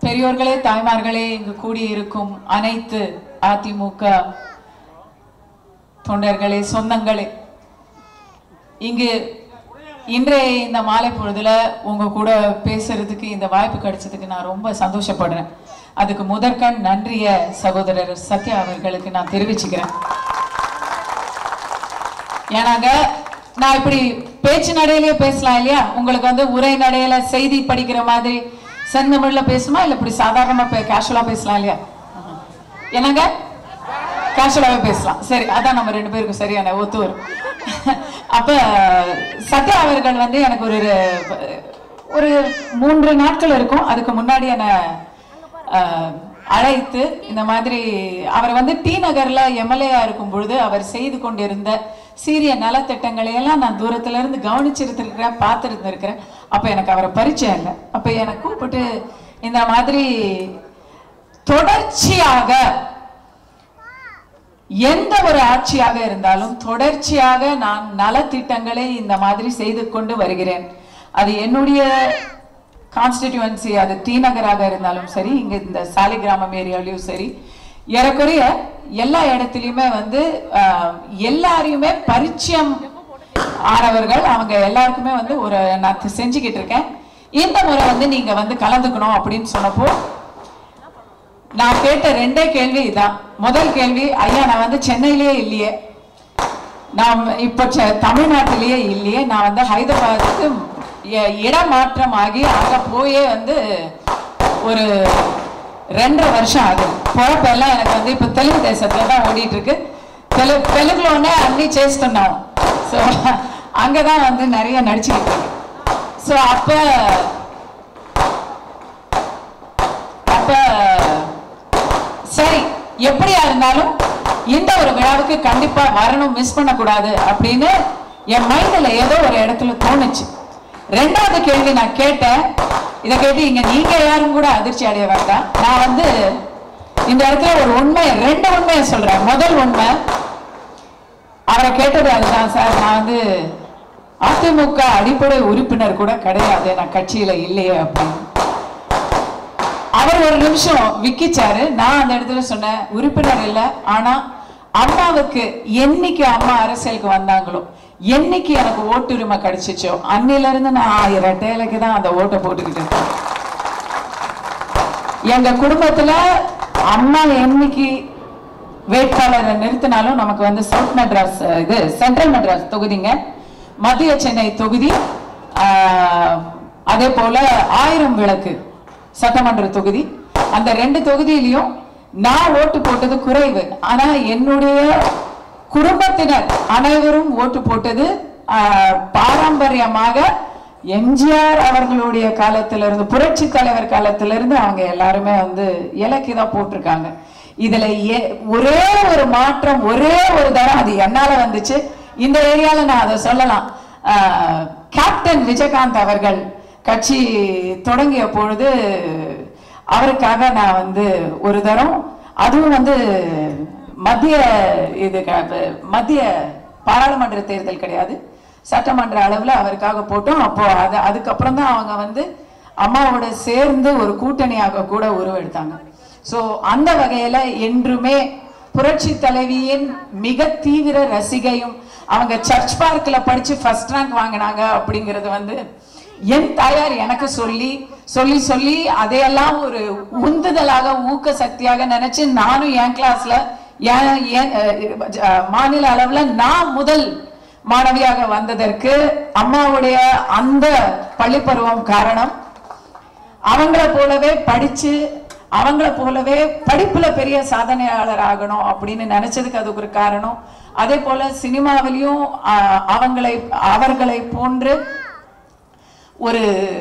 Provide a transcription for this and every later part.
பெரியோர்களே தாய்மார்களே இங்கு கூடியிருக்கும் அனைத்து அதிமுக தொண்டர்களே சொந்தங்களே இங்கு இன்றைய இந்த மாலை பொழுதுல உங்க கூட பேசுறதுக்கு இந்த வாய்ப்பு கிடைச்சதுக்கு நான் ரொம்ப சந்தோஷப்படுறேன் அதுக்கு முதற்கண் நன்றிய சகோதரர் சத்யா அவர்களுக்கு நான் தெரிவிச்சுக்கிறேன் ஏன்னாங்க நான் இப்படி பேச்சு நடையிலேயே பேசலாம் இல்லையா உங்களுக்கு வந்து உரை நடையில செய்தி படிக்கிற மாதிரி செந்தமிழ்ல பேசுமா இல்ல இப்படி சாதாரணமா கேஷுவலா பேசலாம் இல்லையா என்னங்க கேஷுவலாவே பேசலாம் சரி அதான் நம்ம ரெண்டு பேருக்கும் சரியான ஒத்து வரும் அப்ப சத்யா அவர்கள் வந்து எனக்கு ஒரு ஒரு மூன்று நாட்கள் இருக்கும் அதுக்கு முன்னாடி என்ன அஹ், அழைத்து இந்த மாதிரி அவர் வந்து டி நகர்ல எம்எல்ஏயா இருக்கும் பொழுது அவர் செய்து கொண்டிருந்த சீரிய நலத்திட்டங்களை எல்லாம் நான் தூரத்துல இருந்து கவனிச்சிருந்திருக்கிறேன் பார்த்துருந்துருக்கிறேன் அப்ப எனக்கு அவரை பரிச்சயம் இல்லை அப்ப என்னை கூப்பிட்டு இந்த மாதிரி தொடர்ச்சியாக எந்த ஒரு ஆட்சியாக இருந்தாலும் தொடர்ச்சியாக நான் நலத்திட்டங்களை இந்த மாதிரி செய்து கொண்டு வருகிறேன் அது என்னுடைய கான்ஸ்டிடியூவன்சி அது டி நகராக இருந்தாலும் சரி இங்க இந்த சாலிகிராமம் ஏரியாலையும் சரி ஏறக்குறைய எல்லா இடத்துலயுமே வந்து ஆஹ், எல்லாரையுமே பரிச்சயம் ஆனவர்கள் அவங்க எல்லாருக்குமே வந்து ஒரு நான் செஞ்சுக்கிட்டு இருக்கேன் இந்த முறை வந்து நீங்க வந்து கலந்துக்கணும் அப்படின்னு சொன்னப்போ நான் கேட்ட ரெண்டே கேள்வி இதான் முதல் கேள்வி ஐயா நான் வந்து சென்னையிலேயே இல்லையே நான் இப்போ செ- தமிழ்நாட்டிலேயே இல்லையே நான் வந்து ஹைதராபாத்துக்கு எ- இடமாற்றம் ஆகி அங்க போயே வந்து ஒரு ரெண்டரை வருஷம் ஆகுது பொழப்பெல்லாம் எனக்கு வந்து இப்போ தெலுங்கு தேசத்துல தான் ஓடிட்டு இருக்கு தெலு தெலுங்குலோనే అన్ని చేస్తున్నాం ஸோ அங்கே தான் வந்து நிறைய நடிச்சுக்கிட்டு இருக்கு ஸோ அப்போ அப்ப சரி எப்படியா இருந்தாலும் இந்த ஒரு விழாவுக்கு கண்டிப்பா வரணும் மிஸ் பண்ணக்கூடாது அப்படின்னு என் மைண்ட்ல ஏதோ ஒரு இடத்துல தோணுச்சு ரெண்டாவது கேள்வி நான் கேட்டேன் இதை கேட்டு இங்க நீங்க யாரும் கூட அதிர்ச்சி அடைய வேண்டாம் நான் வந்து இந்த இடத்துல ஒரு உண்மை ரெண்டு உண்மையை சொல்றேன் முதல் உண்மை அவரை கேட்டது அதுதான் சார் நான் வந்து அதிமுக அடிப்படை உறுப்பினர் கூட கிடையாது நான் கட்சியில இல்லையே அப்படின்னு அவர் ஒரு நிமிஷம் விக்கிச்சாரு நான் அந்த இடத்துல சொன்னேன் உறுப்பினர் இல்ல ஆனா அம்மாவுக்கு என்னைக்கு அம்மா அரசியலுக்கு வந்தாங்களோ என்னைக்கு எனக்கு ஓட்டுரிமை கிடைச்சிச்சோ அன்னில இருந்து நான் இரட்டையிலுக்கு தான் அந்த ஓட்டை போட்டுக்கிட்டு இருக்கேன் எங்க குடும்பத்துல அம்மா என்னைக்கு வேட்பாளரை நிறுத்தினாலும் நமக்கு வந்து சவுத் மெட்ராஸ் அஹ், இது சென்ட்ரல் மெட்ராஸ் தொகுதிங்க மத்திய சென்னை தொகுதி ஆஹ், அதே போல ஆயிரம் விளக்கு சட்டமன்ற தொகுதி அந்த ரெண்டு தொகுதியிலையும் நான் ஓட்டு போட்டது குறைவு ஆனா என்னுடைய குடும்பத்தினர் அனைவரும் ஓட்டு போட்டது ஆஹ், பாரம்பரியமாக எம்ஜிஆர் அவர்களுடைய காலத்திலிருந்து புரட்சி தலைவர் காலத்திலிருந்து அவங்க எல்லாருமே வந்து இலக்கு தான் போட்டிருக்காங்க இதுல ஏ- ஒரே ஒரு மாற்றம் ஒரே ஒரு தரம் அது என்னால வந்துச்சு இந்த ஏரியால நான் அதை சொல்லலாம் ஆஹ், கேப்டன் விஜயகாந்த் அவர்கள் கட்சி தொடங்கிய பொழுது அவருக்காக நான் வந்து ஒரு தரம் அதுவும் வந்து மத்திய இது க- மத்திய பாராளுமன்ற தேர்தல் கிடையாது சட்டமன்ற அளவுல அவருக்காக போட்டோம் அப்போ அது அதுக்கப்புறம் தான் அவங்க வந்து அம்மாவோட சேர்ந்து ஒரு கூட்டணியாக கூட உருவெடுத்தாங்க சோ அந்த வகையில என்றுமே புரட்சி தலைவியின் மிக தீவிர ரசிகையும் அவங்க சர்ச் பார்க்ல படிச்சு ஃபர்ஸ்ட் ரேங்க் வாங்கினாங்க அப்படிங்கிறது வந்து என் தாயார் எனக்கு சொல்லி சொல்லி சொல்லி அதையெல்லாம் ஒரு உந்துதலாக ஊக்க சக்தியாக நினைச்சு நானும் என் கிளாஸ்ல என் என், அஹ், அஹ், மாநில அளவுல நான் முதல் மாணவியாக வந்ததற்கு அம்மாவுடைய அந்த பள்ளிப்பருவம் காரணம் அவங்கள போலவே படிச்சு அவங்கள போலவே படிப்புல பெரிய சாதனையாளர் ஆகணும் அப்படின்னு நினைச்சதுக்கு அதுக்கு ஒரு காரணம் அதே போல சினிமாவிலையும் ஆஹ், அவங்களை அவர்களை போன்று ஒரு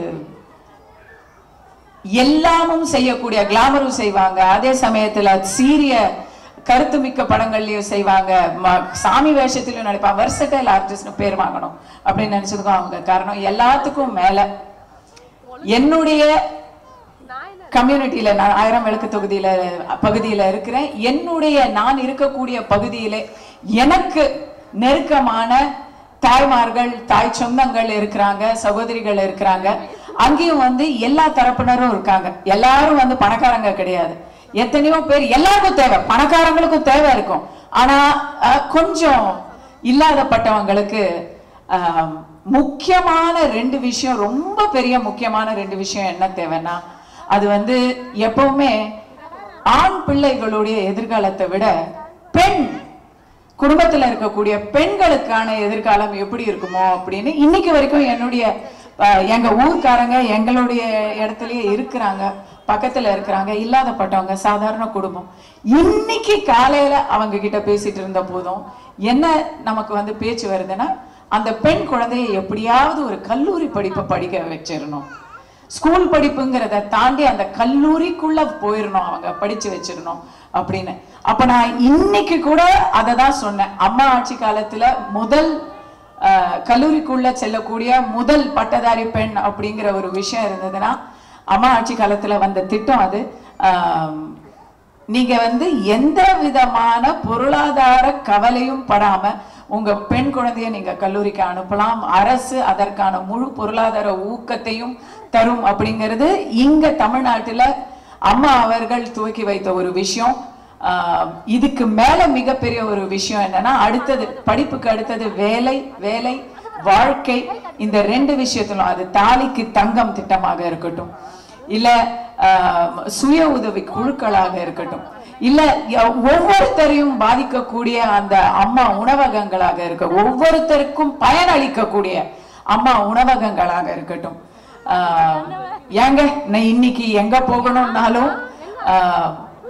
எல்லாமும் செய்யக்கூடிய கிளாமரும் செய்வாங்க அதே சமயத்துல சீரிய கருத்துமிக்க படங்கள்லயும் செய்வாங்க ம- சாமி வேஷத்திலயும் நடிப்பாங்க வெர்சடைல் ஆர்டிஸ்ட்னு பேர் வாங்கணும் அப்படின்னு நினைச்சதுக்கும் அவங்க காரணம் எல்லாத்துக்கும் மேல என்னுடைய கம்யூனிட்டியில நான் ஆயிரம் விளக்கு தொகுதியில பகுதியில இருக்கிறேன் என்னுடைய நான் இருக்கக்கூடிய பகுதியிலே எனக்கு நெருக்கமான தாய்மார்கள் தாய் சொந்தங்கள் இருக்கிறாங்க சகோதரிகள் இருக்கிறாங்க அங்கேயும் வந்து எல்லா தரப்பினரும் இருக்காங்க எல்லாரும் வந்து பணக்காரங்க கிடையாது எத்தனையோ பேர் எல்லாருக்கும் தேவை பணக்காரங்களுக்கும் தேவை இருக்கும் ஆனா அஹ், கொஞ்சம் இல்லாதப்பட்டவங்களுக்கு அஹ், முக்கியமான ரெண்டு விஷயம் ரொம்ப பெரிய முக்கியமான ரெண்டு விஷயம் என்ன தேவைன்னா அது வந்து எப்பவுமே ஆண் பிள்ளைகளுடைய எதிர்காலத்தை விட பெண் குடும்பத்துல இருக்கக்கூடிய பெண்களுக்கான எதிர்காலம் எப்படி இருக்குமோ அப்படின்னு இன்னைக்கு வரைக்கும் என்னுடைய அஹ், எங்க ஊர்க்காரங்க எங்களுடைய இடத்துலயே இருக்கிறாங்க பக்கத்துல இருக்கிறாங்க இல்லாதப்பட்டவங்க சாதாரண குடும்பம் இன்னைக்கு காலையில அவங்க கிட்ட பேசிட்டு இருந்த போதும் என்ன நமக்கு வந்து பேச்சு வருதுன்னா அந்த பெண் குழந்தையை எப்படியாவது ஒரு கல்லூரி படிப்பை படிக்க வச்சிடணும் ஸ்கூல் படிப்புங்கிறத தாண்டி அந்த கல்லூரிக்குள்ள போயிடணும் அவங்க படிச்சு வச்சிடணும் அப்படின்னு அப்ப நான் இன்னைக்கு கூட அதை தான் சொன்னேன் அம்மா ஆட்சி காலத்துல முதல் அஹ், கல்லூரிக்குள்ள செல்லக்கூடிய முதல் பட்டதாரி பெண் அப்படிங்கிற ஒரு விஷயம் இருந்ததுன்னா அம்மா ஆட்சி காலத்துல வந்த திட்டம் அது ஆம், நீங்க வந்து எந்த விதமான பொருளாதார கவலையும் படாம உங்க பெண் குழந்தைய நீங்க கல்லூரிக்கு அனுப்பலாம் அரசு அதற்கான முழு பொருளாதார ஊக்கத்தையும் தரும் அப்படிங்கிறது இங்க தமிழ்நாட்டுல அம்மா அவர்கள் துவக்கி வைத்த ஒரு விஷயம் ஆஹ் இதுக்கு மேல மிகப்பெரிய ஒரு விஷயம் என்னன்னா அடுத்தது படிப்புக்கு அடுத்தது வேலை வேலை வாழ்க்கை இந்த ரெண்டு விஷயத்திலும் அது தாலிக்கு தங்கம் திட்டமாக இருக்கட்டும் இல்ல ஆஹ், சுய உதவி குழுக்களாக இருக்கட்டும் இல்ல ய- ஒவ்வொருத்தரையும் பாதிக்கக்கூடிய அந்த அம்மா உணவகங்களாக இருக்க ஒவ்வொருத்தருக்கும் பயனளிக்கக்கூடிய அம்மா உணவகங்களாக இருக்கட்டும் ஆஹ், ஏங்க நான் இன்னைக்கு எங்க போகணும்னாலும் ஆஹ்,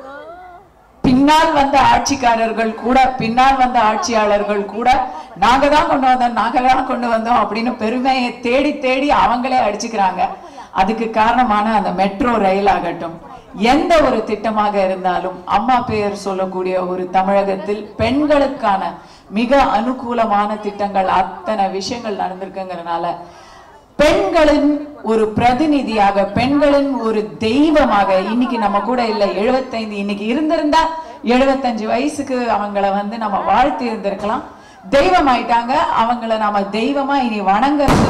பின்னால் வந்த ஆட்சிக்காரர்கள் கூட பின்னால் வந்த ஆட்சியாளர்கள் கூட நாங்க தான் கொண்டு வந்தோம் நாங்க தான் கொண்டு வந்தோம் அப்படின்னு பெருமையை தேடி தேடி அவங்களே அடிச்சுக்கிறாங்க அதுக்கு காரணமான அந்த மெட்ரோ ரயில் ஆகட்டும் எந்த ஒரு திட்டமாக இருந்தாலும் அம்மா பெயர் சொல்லக்கூடிய ஒரு தமிழகத்தில் பெண்களுக்கான மிக அனுகூலமான திட்டங்கள் அத்தனை விஷயங்கள் நடந்திருக்குங்கிறனால பெண்களின் ஒரு பிரதிநிதியாக பெண்களின் ஒரு தெய்வமாக இன்னைக்கு நம்ம கூட இல்ல 75 இன்னைக்கு இருந்திருந்தா 75 வயசுக்கு அவங்கள வந்து நம்ம வாழ்த்தி இருந்திருக்கலாம் தெய்வம் ஆயிட்டாங்க அவங்கள நாம தெய்வமா இனி வணங்குறது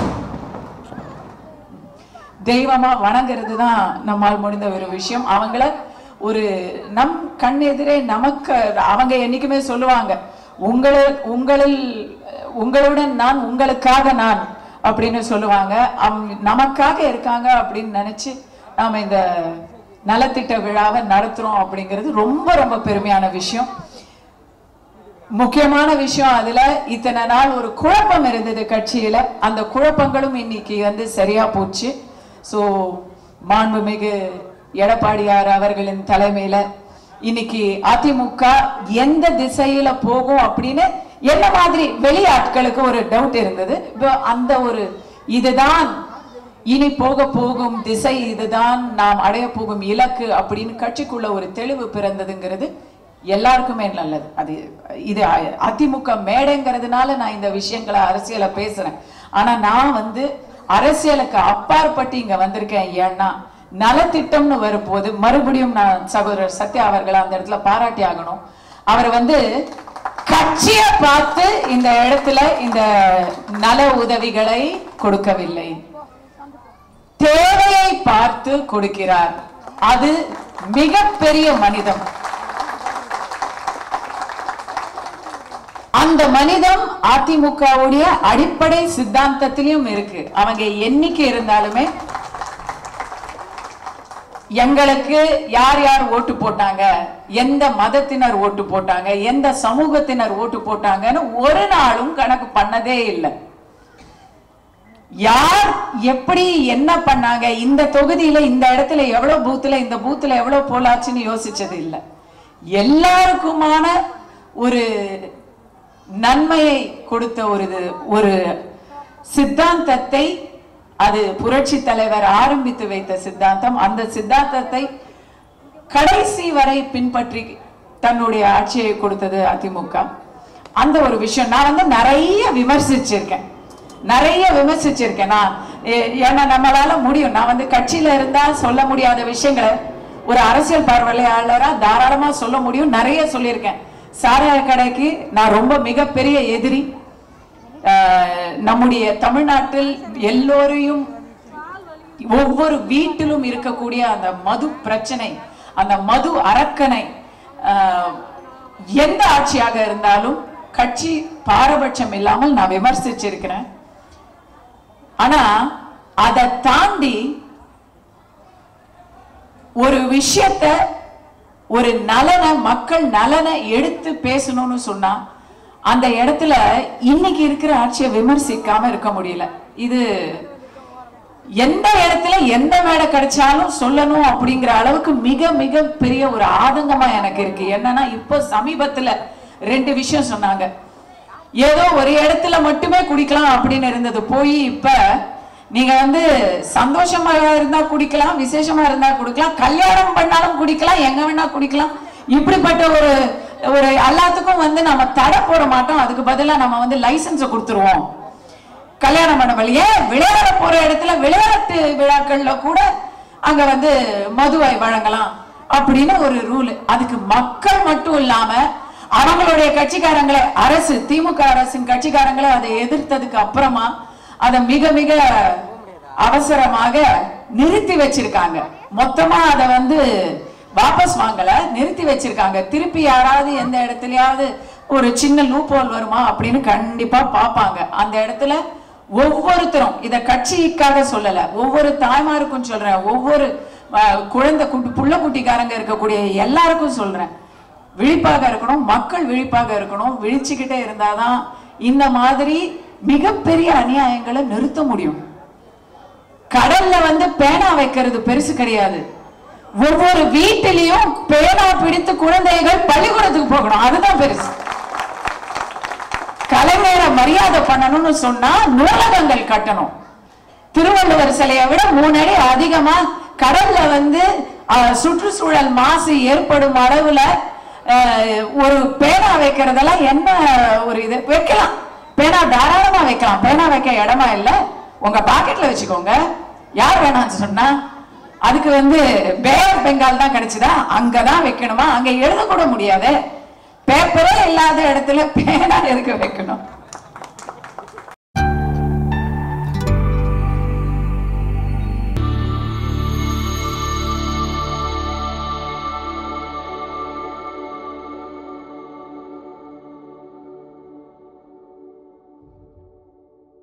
தெய்வமா வணங்குறது தான் நம்மால் முடிந்த ஒரு விஷயம் அவங்கள ஒரு நம் கண் எதிரே நமக்கு அவங்க என்னைக்குமே சொல்லுவாங்க உங்களில் உங்களில் உங்களுடன் நான் உங்களுக்காக நான் அப்படின்னு சொல்லுவாங்க அவங்க நமக்காக இருக்காங்க அப்படின்னு நினைச்சு நாம இந்த நலத்திட்ட விழாவை நடத்துறோம் அப்படிங்கிறது ரொம்ப ரொம்ப பெருமையான விஷயம் முக்கியமான விஷயம் அதுல இத்தனை நாள் ஒரு குழப்பம் இருந்தது கட்சியில அந்த குழப்பங்களும் இன்னைக்கு வந்து சரியா போச்சு சோ மாண்புமிகு எடப்பாடியார் அவர்களின் தலைமையில இன்னைக்கு அதிமுக எந்த திசையில போகும் அப்படின்னு என்ன மாதிரி வெளியாட்களுக்கு ஒரு டவுட் இருந்தது இப்போ அந்த ஒரு இதுதான் இனி போக போகும் திசை இதுதான் நாம் அடைய போகும் இலக்கு அப்படின்னு கட்சிக்குள்ள ஒரு தெளிவு பிறந்ததுங்கிறது எல்லாருக்குமே நல்லது அது இது அ- அதிமுக மேடைங்கிறதுனால நான் இந்த விஷயங்களை அரசியலை பேசுறேன் ஆனா நான் வந்து அரசியலுக்கு அப்பாற்பட்டு இங்க வந்திருக்கேன் ஏன்னா நலத்திட்டம்னு வரும்போது மறுபடியும் நான் சகோதரர் சத்யா அவர்களை அந்த இடத்துல பாராட்டி ஆகணும் அவர் வந்து கட்சியை பார்த்து இந்த இடத்துல இந்த நல உதவிகளை கொடுக்கவில்லை தேவையை பார்த்து கொடுக்கிறார் அது மிகப்பெரிய மனிதம் அந்த மனிதம் அதிமுகவுடைய அடிப்படை சித்தாந்தத்திலையும் இருக்கு அவங்க என்னைக்கு இருந்தாலுமே எங்களுக்கு யார் யார் ஓட்டு போட்டாங்க எந்த மதத்தினர் ஓட்டு போட்டாங்க எந்த சமூகத்தினர் ஓட்டு போட்டாங்கன்னு ஒரு நாளும் கணக்கு பண்ணதே இல்லை யார் எப்படி என்ன பண்ணாங்க இந்த தொகுதியில இந்த இடத்துல எவ்வளவு பூத்துல இந்த பூத்துல எவ்வளவு போலாச்சுன்னு யோசிச்சது இல்ல எல்லாருக்குமான ஒரு நன்மையை கொடுத்த ஒரு இது- ஒரு சித்தாந்தத்தை அது புரட்சி தலைவர் ஆரம்பித்து வைத்த சித்தாந்தம் அந்த சித்தாந்தத்தை கடைசி வரை பின்பற்றி தன்னுடைய ஆட்சியை கொடுத்தது அதிமுக அந்த ஒரு விஷயம் நான் வந்து நிறைய விமர்சிச்சிருக்கேன் நிறைய விமர்சிச்சிருக்கேன் நான் ஏ- ஏன்னா நம்மளால முடியும் நான் வந்து கட்சியில இருந்தா சொல்ல முடியாத விஷயங்களை ஒரு அரசியல் பார்வையாளரா தாராளமா சொல்ல முடியும் நிறைய சொல்லியிருக்கேன் சாராய கடைக்கு நான் ரொம்ப மிகப்பெரிய எதிரி ஆஹ் நம்முடைய தமிழ்நாட்டில் எல்லோரையும் ஒவ்வொரு வீட்டிலும் இருக்கக்கூடிய அந்த மது பிரச்சனை அந்த மது அரக்கனை ஆஹ், எந்த ஆட்சியாக இருந்தாலும் கட்சி பாரபட்சம் இல்லாமல் நான் விமர்சிச்சிருக்கிறேன் ஆனா அதை தாண்டி ஒரு விஷயத்த ஒரு நலனை மக்கள் நலனை எடுத்து பேசணும்னு சொன்னா அந்த இடத்துல இன்னைக்கு இருக்கிற ஆட்சியை விமர்சிக்காம இருக்க முடியல இது எந்த இடத்துல எந்த மேடை கிடைச்சாலும் சொல்லணும் அப்படிங்கிற அளவுக்கு மிக மிக பெரிய ஒரு ஆதங்கமா எனக்கு இருக்கு என்னன்னா இப்போ சமீபத்துல ரெண்டு விஷயம் சொன்னாங்க ஏதோ ஒரு இடத்துல மட்டுமே குடிக்கலாம் அப்படின்னு இருந்தது போய் இப்ப நீங்க வந்து சந்தோஷமா இருந்தா குடிக்கலாம் விசேஷமா இருந்தா குடிக்கலாம் கல்யாணம் பண்ணாலும் குடிக்கலாம் எங்க வேணா குடிக்கலாம் இப்படிப்பட்ட ஒரு ஒரு எல்லாத்துக்கும் வந்து நம்ம தடை போட மாட்டோம் அதுக்கு பதிலா நம்ம வந்து லைசன்ஸை கொடுத்துருவோம் கல்யாணம் பண்ண வழியே விளையாட போற இடத்துல விளையாட்டு விழாக்கள்ல கூட அங்க வந்து மதுவை வழங்கலாம் அப்படின்னு ஒரு ரூல் அதுக்கு மக்கள் மட்டும் இல்லாம அவங்களுடைய கட்சிக்காரங்களை அரசு திமுக அரசின் கட்சிக்காரங்களை அதை எதிர்த்ததுக்கு அப்புறமா அதை மிக மிக அவசரமாக நிறுத்தி வச்சிருக்காங்க மொத்தமா அதை வந்து வாபஸ் வாங்கல நிறுத்தி வச்சிருக்காங்க திருப்பி யாராவது எந்த இடத்துலயாவது ஒரு சின்ன லூப்போல் வருமா அப்படின்னு கண்டிப்பா பார்ப்பாங்க அந்த இடத்துல ஒவ்வொருத்தரும் இத கட்சிக்காக சொல்லல ஒவ்வொரு தாய்மாருக்கும் சொல்றேன் ஒவ்வொரு அஹ், குழந்தை குட்டி புள்ள குட்டிக்காரங்க இருக்கக்கூடிய எல்லாருக்கும் சொல்றேன் விழிப்பாக இருக்கணும் மக்கள் விழிப்பாக இருக்கணும் விழிச்சுக்கிட்டே இருந்தாதான் இந்த மாதிரி மிகப்பெரிய அநியாயங்களை நிறுத்த முடியும் கடல்ல வந்து பேனா வைக்கிறது பெருசு கிடையாது ஒவ்வொரு வீட்டிலையும் பேனா பிடித்து குழந்தைகள் பள்ளிக்கூடத்துக்கு போகணும் அதுதான் பெருசு கலைஞரை மரியாதை பண்ணணும்னு சொன்னா நூலகங்கள் கட்டணும் திருவள்ளுவர் சிலையை விட மூணு அடி அதிகமா கடல்ல வந்து அஹ், சுற்றுச்சூழல் மாசு ஏற்படும் அளவுல அஹ், ஒரு பேனா வைக்கிறதெல்லாம் என்ன ஒரு இது வைக்கலாம் பேனா தாராளமா வைக்கலாம் பேனா வைக்க இடமா இல்ல உங்க பாக்கெட்ல வச்சுக்கோங்க யார் வேணாம்னு சொன்னா அதுக்கு வந்து பே ஆஃப் பெங்கால் தான் கிடைச்சுதா அங்கதான் வைக்கணுமா அங்க எழுத கூட முடியாது பேப்பரே இல்லாத இடத்துல பேனா எதுக்கு வைக்கணும்